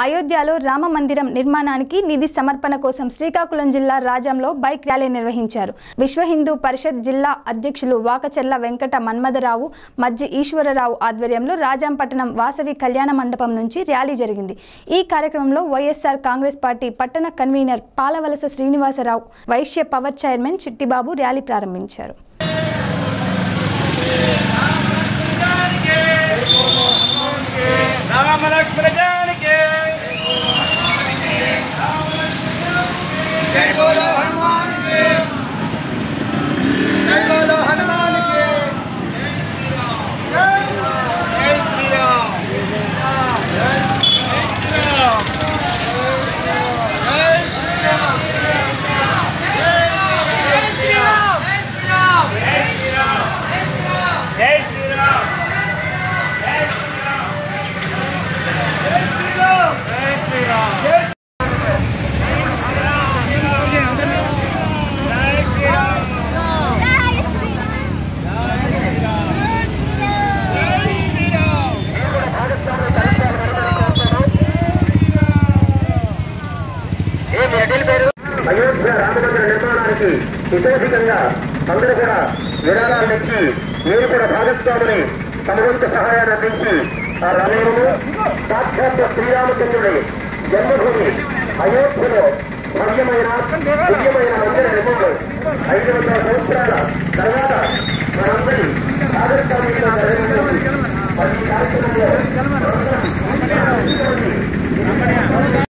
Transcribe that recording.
అయోధ్యలో రామ మందిరం నిర్మాణానికి నిధి సమర్పణ కోసం శ్రీకాకుళం జిల్లా రాజంలో బైక్ ర్యాలీ నిర్వహించారు విశ్వ హిందూ పరిషత్ జిల్లా అధ్యక్షులు వాకచెర్ల వెంకట మన్మథరావు మజ్జి ఈశ్వరరావు ఆధ్వర్యంలో రాజాంపట్టణం వాసవి కళ్యాణ మండపం నుంచి ర్యాలీ జరిగింది ఈ కార్యక్రమంలో వైఎస్ఆర్ కాంగ్రెస్ పార్టీ పట్టణ convener Palavalasa Srinivasarao Vysya power chairman Chittibabu rally ప్రారంభించారు రామ లక్ష్మణ జానకి జై బోలో హనుమాన్ కి జై బోలో హనుమాన్ కి జై శ్రీరామ్ జై శ్రీరామ్ జై శ్రీరామ్ జై శ్రీరామ్ జై శ్రీరామ్ జై శ్రీరామ్ జై శ్రీరామ్ అయోధ్య రామమందిర నిర్మాణానికి ఇతోధికంగా అందరూ కూడా విరాళాలు ఇచ్చి మీరు కూడా భాగస్వాముని తమ వంతు సహాయాన్ని అందించి ఆ రామాయణము సాక్షాత్ శ్రీరామచంద్రుడి జన్మభూమి అయోధ్యలో భవ్యమైన దివ్యమైన మందిర నిర్మాణం ఐదు వందల సంవత్సరాల తర్వాత మనందరి భాగస్వామ్యంగా జరగనున్నది మరి ఈ కార్యక్రమంలో